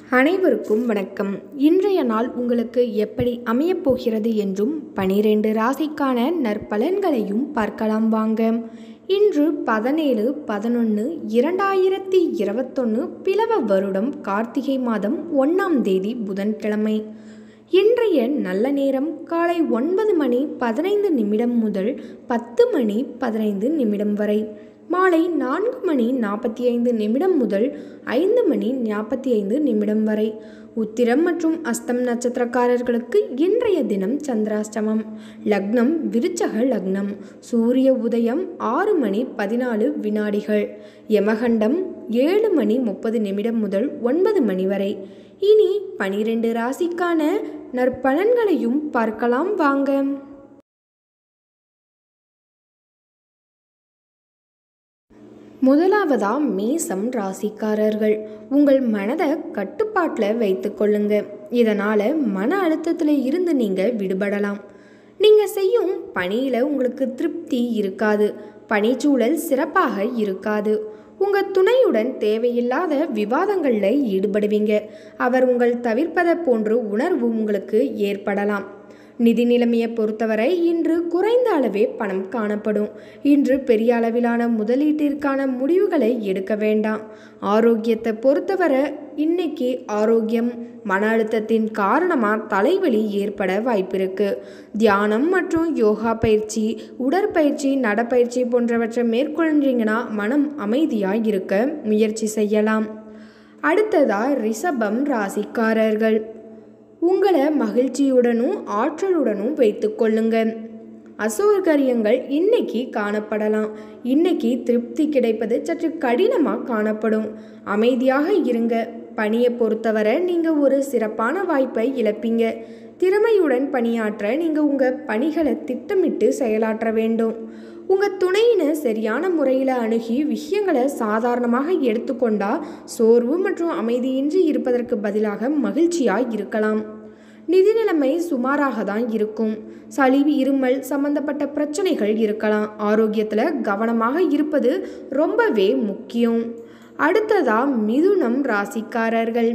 அனைவருக்கும் வணக்கம் இன்றைய நாள் உங்களுக்கு எப்படி அமையப் போகிறது என்றும் பனிரெண்டு ராசிக்கான நற்பலன்களையும் பார்க்கலாம் வாங்க இன்று பதினேழு பதினொன்று இரண்டாயிரத்தி இருபத்தொன்று பிளவ வருடம் கார்த்திகை மாதம் ஒன்றாம் தேதி புதன்கிழமை இன்றைய நல்ல நேரம் காலை ஒன்பது மணி பதினைந்து நிமிடம் முதல் பத்து மணி பதினைந்து நிமிடம் வரை மாலை நான்கு மணி நாற்பத்தி ஐந்து நிமிடம் முதல் ஐந்து மணி நாற்பத்தி ஐந்து நிமிடம் வரை உத்திரம் மற்றும் அஸ்தம் நட்சத்திரக்காரர்களுக்கு இன்றைய தினம் சந்திராஷ்டமம் லக்னம் விருச்சக லக்னம் சூரிய உதயம் ஆறு மணி பதினாலு வினாடிகள் யமகண்டம் ஏழு மணி முப்பது நிமிடம் முதல் ஒன்பது மணி வரை இனி பனிரெண்டு ராசிக்கான நற்பலன்களையும் பார்க்கலாம் வாங்க முதலாவதா மேசம் ராசிக்காரர்கள் உங்கள் மனதை கட்டுப்பாட்டில் வைத்து கொள்ளுங்க இதனால் மன அழுத்தத்தில் இருந்து நீங்கள் விடுபடலாம் நீங்கள் செய்யும் பணியில் உங்களுக்கு திருப்தி இருக்காது பணிச்சூழல் சிறப்பாக இருக்காது உங்கள் துணையுடன் தேவையில்லாத விவாதங்களில் ஈடுபடுவீங்க அவர் உங்கள் தவிர்ப்பதை போன்று உணர்வு உங்களுக்கு ஏற்படலாம் நிதி நிலைமையை பொறுத்தவரை இன்று குறைந்த அளவே பணம் காணப்படும் இன்று பெரிய அளவிலான முதலீட்டிற்கான முடிவுகளை எடுக்க வேண்டாம் ஆரோக்கியத்தை பொறுத்தவரை இன்னைக்கு ஆரோக்கியம் மன அழுத்தத்தின் காரணமாக தலைவலி ஏற்பட வாய்ப்பிருக்கு தியானம் மற்றும் யோகா பயிற்சி உடற்பயிற்சி நடப்பயிற்சி போன்றவற்றை மேற்கொள்றீங்கன்னா மனம் அமைதியாக இருக்க முயற்சி செய்யலாம் அடுத்ததா ரிஷபம் ராசிக்காரர்கள் உங்களை மகிழ்ச்சியுடனும் ஆற்றலுடனும் வைத்து கொள்ளுங்க அசௌகரியங்கள் இன்னைக்கு காணப்படலாம் இன்னைக்கு திருப்தி கிடைப்பது சற்று கடினமாக காணப்படும் அமைதியாக இருங்க பணியை பொறுத்தவரை நீங்கள் ஒரு சிறப்பான வாய்ப்பை இழப்பீங்க திறமையுடன் பணியாற்ற நீங்கள் உங்கள் பணிகளை திட்டமிட்டு செயலாற்ற வேண்டும் உங்கள் துணையினை சரியான முறையில் அணுகி விஷயங்களை சாதாரணமாக எடுத்துக்கொண்டா சோர்வு மற்றும் அமைதியின்றி இருப்பதற்கு பதிலாக மகிழ்ச்சியாக இருக்கலாம் நிதி நிலைமை சுமாராக தான் இருக்கும் சளி இருமல் சம்பந்தப்பட்ட பிரச்சனைகள் இருக்கலாம் ஆரோக்கியத்தில் கவனமாக இருப்பது ரொம்பவே முக்கியம் அடுத்ததா மிதுனம் ராசிக்காரர்கள்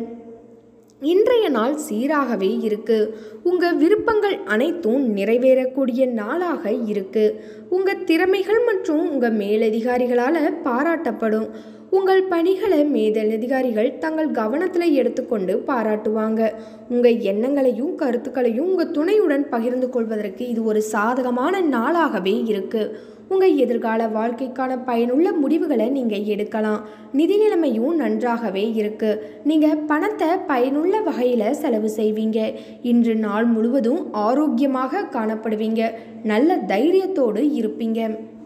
இன்றைய நாள் சீராகவே இருக்கு உங்க விருப்பங்கள் அனைத்தும் நிறைவேறக்கூடிய நாளாக இருக்கு உங்க திறமைகள் மற்றும் உங்க மேலதிகாரிகளால் பாராட்டப்படும் உங்கள் பணிகளை மேலதிகாரிகள் தங்கள் கவனத்தில் எடுத்துக்கொண்டு பாராட்டுவாங்க உங்கள் எண்ணங்களையும் கருத்துக்களையும் உங்கள் துணையுடன் பகிர்ந்து கொள்வதற்கு இது ஒரு சாதகமான நாளாகவே இருக்குது உங்கள் எதிர்கால வாழ்க்கைக்கான பயனுள்ள முடிவுகளை நீங்கள் எடுக்கலாம் நிதி நிலைமையும் நன்றாகவே இருக்குது நீங்கள் பணத்தை பயனுள்ள வகையில் செலவு செய்வீங்க இன்று நாள் முழுவதும் ஆரோக்கியமாக காணப்படுவீங்க நல்ல தைரியத்தோடு இருப்பீங்க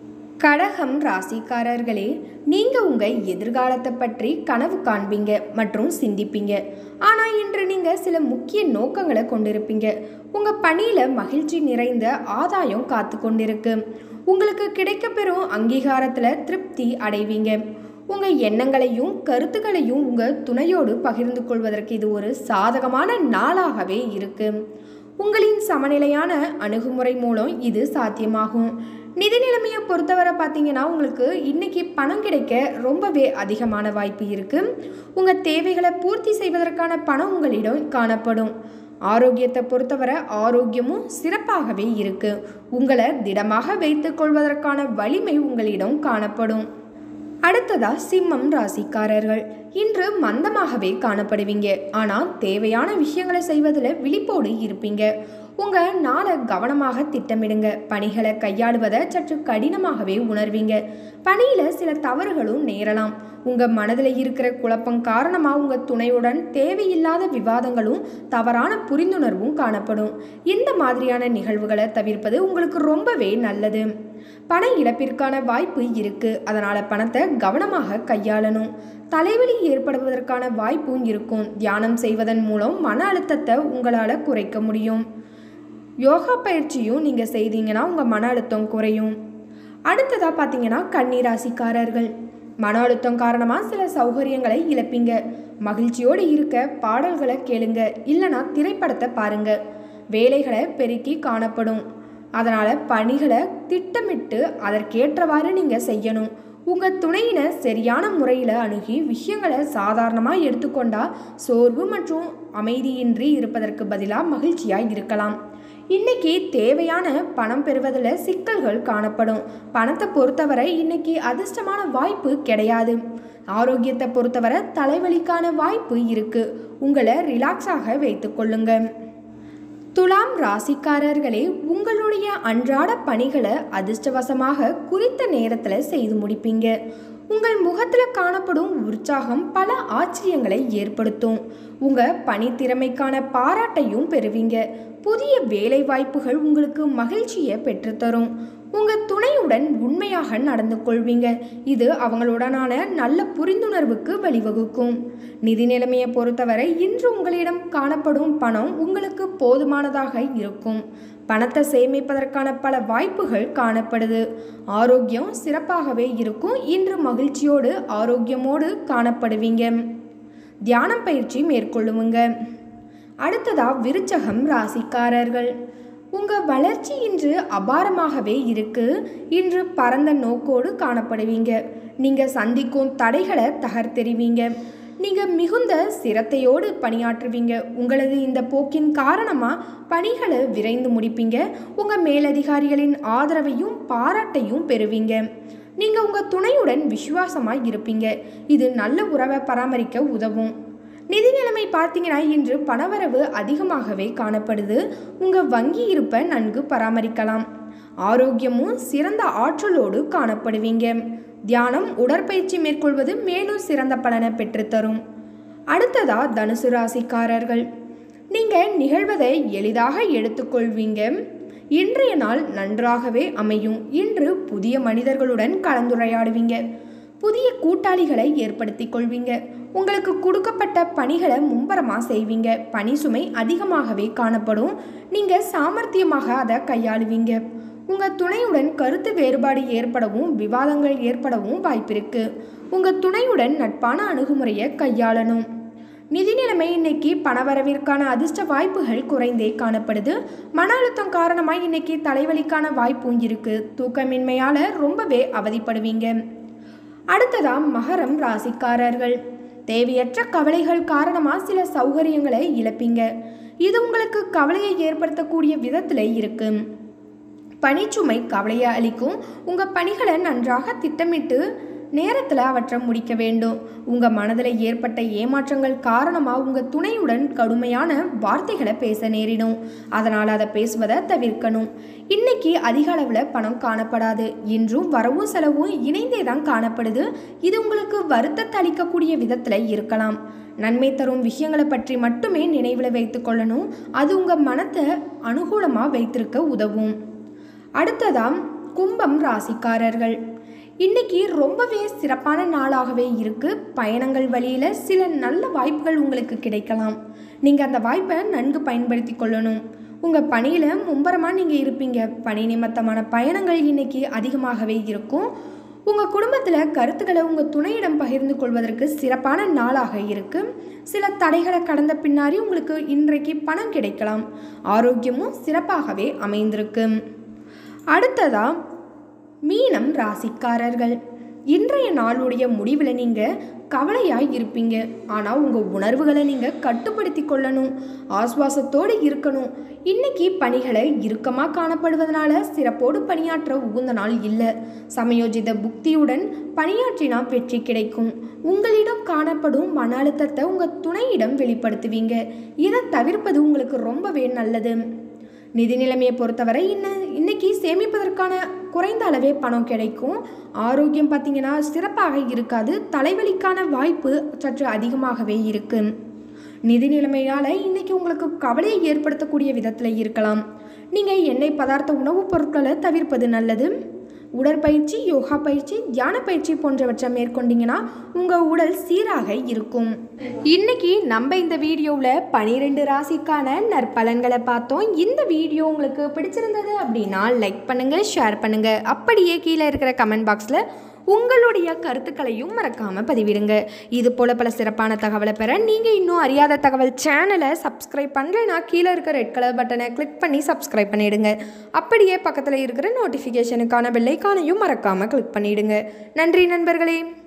கடகம் ராசிக்காரர்களே நீங்கள் உங்கள் எதிர்காலத்தை பற்றி கனவு காண்பீங்க மற்றும் சிந்திப்பீங்க ஆனால் இன்று நீங்கள் சில முக்கிய நோக்கங்களை கொண்டிருப்பீங்க உங்கள் பணியில் மகிழ்ச்சி நிறைந்த ஆதாயம் காத்து கொண்டிருக்கு உங்களுக்கு கிடைக்கப்பெறும் அங்கீகாரத்தில் திருப்தி அடைவீங்க உங்கள் எண்ணங்களையும் கருத்துக்களையும் உங்கள் துணையோடு பகிர்ந்து கொள்வதற்கு இது ஒரு சாதகமான நாளாகவே இருக்குது உங்களின் சமநிலையான அணுகுமுறை மூலம் இது சாத்தியமாகும் நிதி நிலைமையை பொறுத்தவரை பார்த்தீங்கன்னா உங்களுக்கு இன்னைக்கு பணம் கிடைக்க ரொம்பவே அதிகமான வாய்ப்பு இருக்குது உங்கள் தேவைகளை பூர்த்தி செய்வதற்கான பணம் உங்களிடம் காணப்படும் ஆரோக்கியத்தை பொறுத்தவரை ஆரோக்கியமும் சிறப்பாகவே இருக்கு உங்களை திடமாக வைத்துக் கொள்வதற்கான வலிமை உங்களிடம் காணப்படும் அடுத்ததா சிம்மம் ராசிக்காரர்கள் இன்று மந்தமாகவே காணப்படுவீங்க ஆனால் தேவையான விஷயங்களை செய்வதில் விழிப்போடு இருப்பீங்க உங்கள் நாளை கவனமாக திட்டமிடுங்க பணிகளை கையாளுவதை சற்று கடினமாகவே உணர்வீங்க பணியில் சில தவறுகளும் நேரலாம் உங்கள் மனதில் இருக்கிற குழப்பம் காரணமாக உங்கள் துணையுடன் தேவையில்லாத விவாதங்களும் தவறான புரிந்துணர்வும் காணப்படும் இந்த மாதிரியான நிகழ்வுகளை தவிர்ப்பது உங்களுக்கு ரொம்பவே நல்லது பண இழப்பிற்கான வாய்ப்பு இருக்கு அதனால பணத்தை கவனமாக கையாளணும் தலைவலி ஏற்படுவதற்கான வாய்ப்பும் இருக்கும் தியானம் செய்வதன் மூலம் மன அழுத்தத்தை உங்களால் குறைக்க முடியும் யோகா பயிற்சியும் நீங்கள் செய்தீங்கன்னா உங்கள் மன அழுத்தம் குறையும் அடுத்ததாக பார்த்தீங்கன்னா கன்னிராசிக்காரர்கள் மன அழுத்தம் காரணமாக சில சௌகரியங்களை இழப்பீங்க மகிழ்ச்சியோடு இருக்க பாடல்களை கேளுங்க இல்லைனா திரைப்படத்தை பாருங்க வேலைகளை பெருக்கி காணப்படும் அதனால் பணிகளை திட்டமிட்டு அதற்கேற்றவாறு நீங்கள் செய்யணும் உங்கள் துணையினர் சரியான முறையில் அணுகி விஷயங்களை சாதாரணமாக எடுத்துக்கொண்டா சோர்வு மற்றும் அமைதியின்றி இருப்பதற்கு பதிலாக மகிழ்ச்சியாக இருக்கலாம் இன்னைக்கு தேவையான பணம் பெறுவதில் சிக்கல்கள் காணப்படும் பணத்தை பொறுத்தவரை இன்னைக்கு அதிர்ஷ்டமான வாய்ப்பு கிடையாது ஆரோக்கியத்தை பொறுத்தவரை தலைவலிக்கான வாய்ப்பு இருக்கு உங்களை ரிலாக்ஸாக வைத்துக்கொள்ளுங்க துலாம் ராசிக்காரர்களே உங்களுடைய அன்றாட பணிகளை அதிர்ஷ்டவசமாக குறித்த நேரத்தில் செய்து முடிப்பீங்க உங்கள் முகத்தில் காணப்படும் உற்சாகம் பல ஆச்சரியங்களை ஏற்படுத்தும் உங்கள் பணித்திறமைக்கான பாராட்டையும் பெறுவீங்க புதிய வேலை வாய்ப்புகள் உங்களுக்கு மகிழ்ச்சியை பெற்றுத்தரும் உங்கள் துணையுடன் உண்மையாக நடந்து கொள்வீங்க இது அவங்களுடனான நல்ல புரிந்துணர்வுக்கு வழிவகுக்கும் நிதி நிலைமையை பொறுத்தவரை இன்று உங்களிடம் காணப்படும் பணம் உங்களுக்கு போதுமானதாக இருக்கும் பணத்தை சேமிப்பதற்கான பல வாய்ப்புகள் காணப்படுது ஆரோக்கியம் சிறப்பாகவே இருக்கும் இன்று மகிழ்ச்சியோடு ஆரோக்கியமோடு காணப்படுவீங்க தியானம் பயிற்சி மேற்கொள்ளுவங்க அடுத்ததா விருச்சகம் ராசிக்காரர்கள் உங்கள் வளர்ச்சி இன்று அபாரமாகவே இருக்கு இன்று பரந்த நோக்கோடு காணப்படுவீங்க நீங்கள் சந்திக்கும் தடைகளை தகர்த்தெறிவீங்க நீங்கள் மிகுந்த சிரத்தையோடு பணியாற்றுவீங்க உங்களது இந்த போக்கின் காரணமாக பணிகளை விரைந்து முடிப்பீங்க உங்கள் மேலதிகாரிகளின் ஆதரவையும் பாராட்டையும் பெறுவீங்க நீங்கள் உங்கள் துணையுடன் விசுவாசமாக இருப்பீங்க இது நல்ல உறவை பராமரிக்க உதவும் நிதி நிலைமை பார்த்தீங்கன்னா இன்று பணவரவு அதிகமாகவே காணப்படுது உங்கள் வங்கி இருப்பை நன்கு பராமரிக்கலாம் ஆரோக்கியமும் சிறந்த ஆற்றலோடு காணப்படுவீங்க தியானம் உடற்பயிற்சி மேற்கொள்வது மேலும் சிறந்த பலனை பெற்றுத்தரும் அடுத்ததா தனுசு ராசிக்காரர்கள் நீங்கள் நிகழ்வதை எளிதாக எடுத்துக்கொள்வீங்க இன்றைய நாள் நன்றாகவே அமையும் இன்று புதிய மனிதர்களுடன் கலந்துரையாடுவீங்க புதிய கூட்டாளிகளை ஏற்படுத்தி கொள்வீங்க உங்களுக்கு கொடுக்கப்பட்ட பணிகளை மும்பரமாக செய்வீங்க பணி சுமை அதிகமாகவே காணப்படும் நீங்கள் சாமர்த்தியமாக அதை கையாளுவீங்க உங்கள் துணையுடன் கருத்து வேறுபாடு ஏற்படவும் விவாதங்கள் ஏற்படவும் வாய்ப்பிருக்கு உங்கள் துணையுடன் நட்பான அணுகுமுறையை கையாளணும் நிதி நிலைமை இன்னைக்கு பணவரவிற்கான அதிர்ஷ்ட வாய்ப்புகள் குறைந்தே காணப்படுது மன அழுத்தம் காரணமாக இன்னைக்கு தலைவலிக்கான வாய்ப்பும் இருக்கு தூக்கமின்மையால் ரொம்பவே அவதிப்படுவீங்க அடுத்ததா மகரம் ராசிக்காரர்கள் தேவையற்ற கவலைகள் காரணமாக சில சௌகரியங்களை இழப்பீங்க இது உங்களுக்கு கவலையை ஏற்படுத்தக்கூடிய விதத்தில் இருக்கு பணிச்சுமை கவலையை அளிக்கும் உங்கள் பணிகளை நன்றாக திட்டமிட்டு நேரத்தில் அவற்றை முடிக்க வேண்டும் உங்கள் மனதில் ஏற்பட்ட ஏமாற்றங்கள் காரணமாக உங்கள் துணையுடன் கடுமையான வார்த்தைகளை பேச நேரிடும் அதனால் அதை பேசுவதை தவிர்க்கணும் இன்னைக்கு அதிக அளவில் பணம் காணப்படாது இன்றும் வரவும் செலவும் இணைந்தே தான் காணப்படுது இது உங்களுக்கு வருத்தத்தை அளிக்கக்கூடிய விதத்தில் இருக்கலாம் நன்மை தரும் விஷயங்களை பற்றி மட்டுமே நினைவில் வைத்து கொள்ளணும் அது உங்கள் மனத்தை அனுகூலமாக வைத்திருக்க உதவும் அடுத்ததாம் கும்பம் ராசிக்காரர்கள் இன்னைக்கு ரொம்பவே சிறப்பான நாளாகவே இருக்கு பயணங்கள் வழியில் சில நல்ல வாய்ப்புகள் உங்களுக்கு கிடைக்கலாம் நீங்கள் அந்த வாய்ப்பை நன்கு பயன்படுத்தி கொள்ளணும் உங்கள் பணியில் மும்பரமாக நீங்கள் இருப்பீங்க பணி நிமித்தமான பயணங்கள் இன்னைக்கு அதிகமாகவே இருக்கும் உங்கள் குடும்பத்தில் கருத்துக்களை உங்கள் துணையிடம் பகிர்ந்து கொள்வதற்கு சிறப்பான நாளாக இருக்கு சில தடைகளை கடந்த பின்னாடி உங்களுக்கு இன்றைக்கு பணம் கிடைக்கலாம் ஆரோக்கியமும் சிறப்பாகவே அமைந்திருக்கு அடுத்ததா மீனம் ராசிக்காரர்கள் இன்றைய நாளுடைய முடிவில் நீங்கள் கவலையாய் இருப்பீங்க ஆனால் உங்கள் உணர்வுகளை நீங்கள் கட்டுப்படுத்தி கொள்ளணும் ஆஸ்வாசத்தோடு இருக்கணும் இன்னைக்கு பணிகளை இறுக்கமாக காணப்படுவதனால சிறப்போடு பணியாற்ற உகுந்த நாள் இல்லை சமயோஜித புக்தியுடன் பணியாற்றினா வெற்றி கிடைக்கும் உங்களிடம் காணப்படும் மன அழுத்தத்தை உங்கள் துணையிடம் வெளிப்படுத்துவீங்க இதை தவிர்ப்பது உங்களுக்கு ரொம்பவே நல்லது நிதி நிலைமையை பொறுத்தவரை இன்ன இன்னைக்கு சேமிப்பதற்கான குறைந்த அளவே பணம் கிடைக்கும் ஆரோக்கியம் பார்த்தீங்கன்னா சிறப்பாக இருக்காது தலைவலிக்கான வாய்ப்பு சற்று அதிகமாகவே இருக்கு நிதி நிலைமையால் இன்னைக்கு உங்களுக்கு கவலையை ஏற்படுத்தக்கூடிய விதத்தில் இருக்கலாம் நீங்கள் எண்ணெய் பதார்த்த உணவுப் பொருட்களை தவிர்ப்பது நல்லது உடற்பயிற்சி யோகா பயிற்சி தியான பயிற்சி போன்றவற்றை மேற்கொண்டீங்கன்னா உங்கள் உடல் சீராக இருக்கும் இன்னைக்கு நம்ம இந்த வீடியோவில் பனிரெண்டு ராசிக்கான நற்பலன்களை பார்த்தோம் இந்த வீடியோ உங்களுக்கு பிடிச்சிருந்தது அப்படின்னா லைக் பண்ணுங்கள் ஷேர் பண்ணுங்கள் அப்படியே கீழே இருக்கிற கமெண்ட் பாக்ஸில் உங்களுடைய கருத்துக்களையும் மறக்காமல் பதிவிடுங்க இது போல் பல சிறப்பான தகவலை பெற நீங்கள் இன்னும் அறியாத தகவல் சேனலை சப்ஸ்கிரைப் பண்ணலைன்னா கீழே இருக்க ரெட் கலர் பட்டனை கிளிக் பண்ணி சப்ஸ்கிரைப் பண்ணிடுங்க அப்படியே பக்கத்தில் இருக்கிற நோட்டிஃபிகேஷனுக்கான பெல்லைக்கானையும் மறக்காமல் கிளிக் பண்ணிடுங்க நன்றி நண்பர்களே